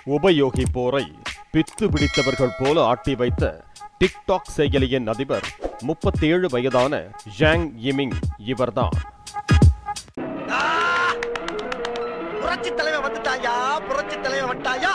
உபயோகிப்போரை பித்து பிடித்தவர்கள் போல ஆட்டி வைத்த டிக்டாக் செயலியின் அதிபர் முப்பத்தேழு வயதான ஜாங் இமிங் இவர்தான் புரட்சி தலைவன் வந்துட்டாயா புரட்சி தலைவன் வந்துட்டாயா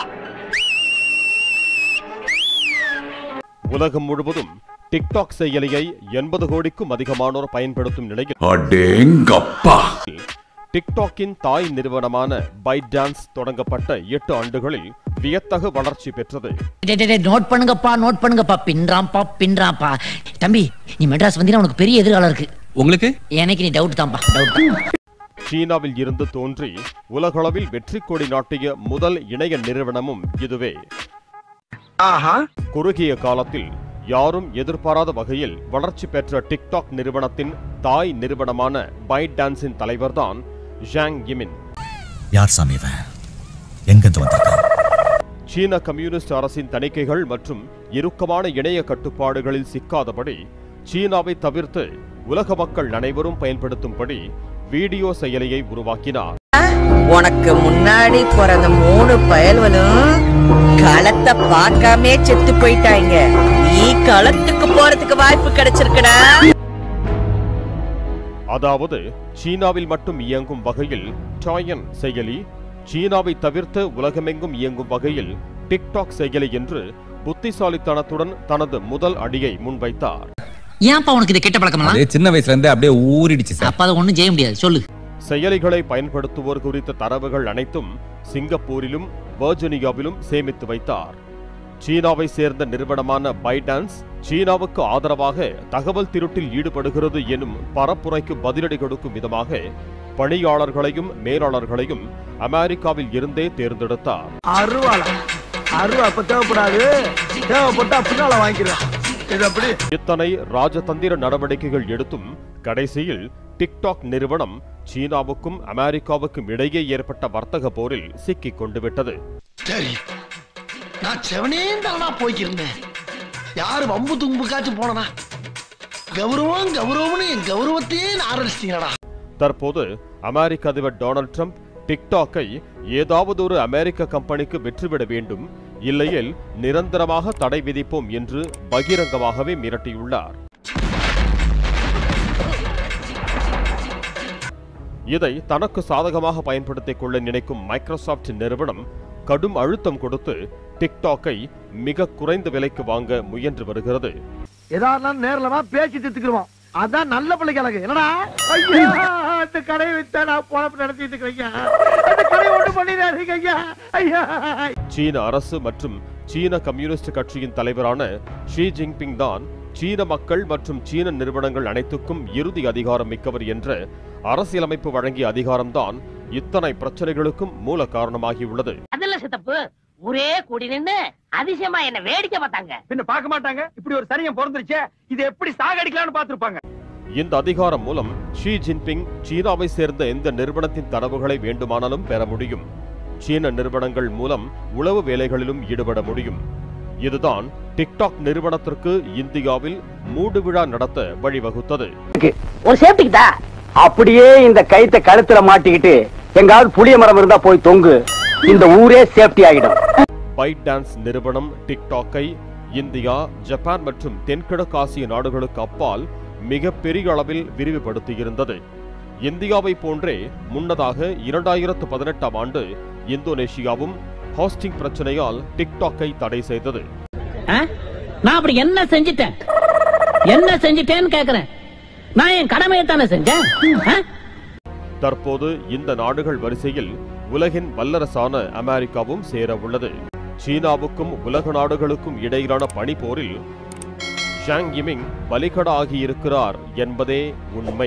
உலகம் முழுவதும் டிக்டாக் செயலியை எண்பது கோடிக்கும் அதிகமானோர் பயன்படுத்தும் நிலையில் அடேங்கப்பா டிக்டாக்கின் தாய் நிறுவனமான பைட் டான்ஸ் தொடங்கப்பட்ட எட்டு ஆண்டுகளில் வியத்தகு வளர்ச்சி பெற்றது டேய், டேய், டேய், நோட் பண்ணுங்கப்பா நோட் பண்ணுங்கப்பா பின்றாம்பா பின்றாம்பா தம்பி நீ மெட்ராஸ் வந்தீங்கன்னா உனக்கு பெரிய எதிர்காலம் இருக்கு உங்களுக்கு எனக்கு நீ டவுட் தான்ப்பா டவுட் தான் சீனாவில் இருந்து தோன்றி உலகளவில் வெற்றி கொடி நாட்டிய முதல் இணைய நிறுவனமும் இதுவே ஆஹா குறுகிய காலத்தில் யாரும் எதிர்பாராத வகையில் வளர்ச்சி பெற்ற டிக்டாக் நிறுவனத்தின் தாய் நிறுவனமான பைட் டான்ஸின் தலைவர்தான் ஜாங் இமின் யார் சாமி இவன் எங்கிருந்து வந்திருக்கான் சீன கம்யூனிஸ்ட் அரசின் தணிக்கைகள் மற்றும் இறுக்கமான இணைய கட்டுப்பாடுகளில் சிக்காதபடி சீனாவை தவிர்த்து உலக மக்கள் அனைவரும் பயன்படுத்தும்படி வீடியோ செயலியை உருவாக்கினார் உனக்கு முன்னாடி பிறந்த மூணு பயல்வனும் களத்தை பார்க்காமே செத்து போயிட்டாங்க நீ களத்துக்கு போறதுக்கு வாய்ப்பு கிடைச்சிருக்கடா அதாவது சீனாவில் மட்டும் இயங்கும் வகையில் டாயன் செயலி சீனாவை தவிர்த்து உலகமெங்கும் இயங்கும் வகையில் டிக்டாக் செயலி என்று புத்திசாலித்தனத்துடன் தனது முதல் அடியை முன்வைத்தார் ஏன்ப்பா உனக்கு இது கெட்ட பழக்கமெல்லாம் அதே சின்ன வயசுல இருந்தே அப்படியே ஊறிடுச்சு சார் அப்ப அதை ஒண்ணும் செய்ய முடியாது சொல்லு செயலிகளை பயன்படுத்துவோர் குறித்த தரவுகள் அனைத்தும் சிங்கப்பூரிலும் வர்ஜினியாவிலும் சேமித்து வைத்தார் சீனாவை சேர்ந்த நிறுவனமான பைடான்ஸ் சீனாவுக்கு ஆதரவாக தகவல் திருட்டில் ஈடுபடுகிறது எனும் பரப்புரைக்கு பதிலடி கொடுக்கும் விதமாக பணியாளர்களையும் மேலாளர்களையும் அமெரிக்காவில் இருந்தே தேர்ந்தெடுத்தார் அருவாளா அருவா இப்ப தேவைப்படாது தேவைப்பட்டா பின்னால வாங்கிக்கிறேன் இது அப்படி இத்தனை ராஜதந்திர நடவடிக்கைகள் எடுத்தும் கடைசியில் டிக்டாக் நிறுவனம் சீனாவுக்கும் அமெரிக்காவுக்கும் இடையே ஏற்பட்ட வர்த்தக போரில் சிக்கிக் கொண்டு விட்டது சரி நான் செவனேந்தானா போய்க்கிருந்தேன் யாரு வம்பு தும்புக்காச்சும் போனனா கௌரவம் கௌரவம்னு என் கௌரவத்தையே ஆரம்பிச்சிட்டீங்களா தற்போது அமெரிக்க அதிபர் டொனால்ட் ட்ரம்ப் டிக்டாக்கை ஏதாவது ஒரு அமெரிக்க கம்பெனிக்கு விற்றுவிட வேண்டும் இல்லையேல் நிரந்தரமாக தடை விதிப்போம் என்று பகிரங்கமாகவே மிரட்டியுள்ளார் இதை தனக்கு சாதகமாக பயன்படுத்திக் கொள்ள நினைக்கும் மைக்ரோசாஃப்ட் நிறுவனம் கடும் அழுத்தம் கொடுத்து டிக்டாக்கை மிக குறைந்த விலைக்கு வாங்க முயன்று வருகிறது எதா இருந்தாலும் நேர்ல வா பேச்சு தித்துக்குருவோம் அதான் நல்ல பிள்ளைக்கு அழகு என்னடா ஐயா அந்த கடையை வித்தா நான் பொழப்பு நடத்திட்டு இருக்கேன் அந்த கடையை ஒண்ணு பண்ணிடாதீங்க ஐயா ஐயா சீன அரசு மற்றும் சீன கம்யூனிஸ்ட் கட்சியின் தலைவரான ஷி ஜின்பிங் தான் சீன மக்கள் மற்றும் சீன நிறுவனங்கள் அனைத்துக்கும் இறுதி அதிகாரம் மிக்கவர் என்ற அரசியலமைப்பு வழங்கிய அதிகாரம்தான் இத்தனை பிரச்சனைகளுக்கும் மூல காரணமாகியுள்ளது அதுல சித்தப்பு ஒரே கூடி நின்னு அதிசயமா என்ன வேடிக்கை பார்த்தாங்க பின்ன பார்க்க மாட்டாங்க இப்படி ஒரு சனியம் பிறந்துருச்சே இது எப்படி சாகடிக்கலாம்னு பார்த்திருப்பாங்க இந்த அதிகாரம் மூலம் ஷி ஜின்பிங் சீனாவை சேர்ந்த எந்த நிறுவனத்தின் தரவுகளை வேண்டுமானாலும் பெற முடியும் சீன நிறுவனங்கள் மூலம் உளவு வேலைகளிலும் ஈடுபட முடியும் இதுதான் டிக்டாக் நிறுவனத்திற்கு இந்தியாவில் மூடு விழா நடத்த வழிவகுத்தது ஒரு சேஃப்டிக்கு தான் அப்படியே இந்த கைத்த கழுத்துல மாட்டிக்கிட்டு எங்காவது புளிய மரம் இருந்தா போய் தொங்கு இந்த ஊரே சேஃப்டி ஆகிடும் பைட் டான்ஸ் நிறுவனம் டிக்டாக்கை இந்தியா ஜப்பான் மற்றும் தென்கிழக்கு ஆசிய நாடுகளுக்கு அப்பால் மிக பெரிய அளவில் விரிவுபடுத்தியிருந்தது இந்தியாவை போன்றே முன்னதாக இரண்டாயிரத்து பதினெட்டாம் ஆண்டு இந்தோனேஷியாவும் ஹோஸ்டிங் பிரச்சனையால் டிக்டாக்கை தடை செய்தது நான் அப்படி என்ன செஞ்சிட்டேன் என்ன செஞ்சிட்டேன்னு கேக்குறேன் நான் என் கடமையை தானே செஞ்சேன் ஆ? தற்போது இந்த நாடுகள் வரிசையில் உலகின் வல்லரசான அமெரிக்காவும் சேர உள்ளது சீனாவுக்கும் உலக நாடுகளுக்கும் இடையிலான பனிப்போரில் ஷாங் இமிங் பலிகடா ஆகியிருக்கிறார் என்பதே உண்மை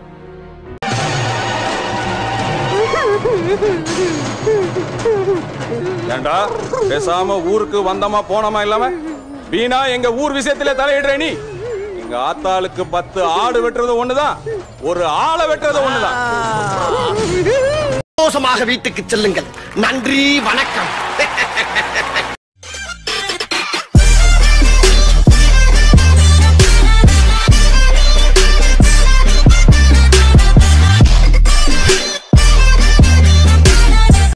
ஏண்டா பேசாம ஊருக்கு வந்தமா போனமா இல்லாம வீணா எங்க ஊர் விஷயத்துல தலையிடுற நீ எங்க ஆத்தாளுக்கு பத்து ஆடு வெட்டுறது ஒண்ணுதான் ஒரு ஆளை வெட்டுறது ஒண்ணுதான் சந்தோஷமாக வீட்டுக்கு செல்லுங்கள் நன்றி வணக்கம்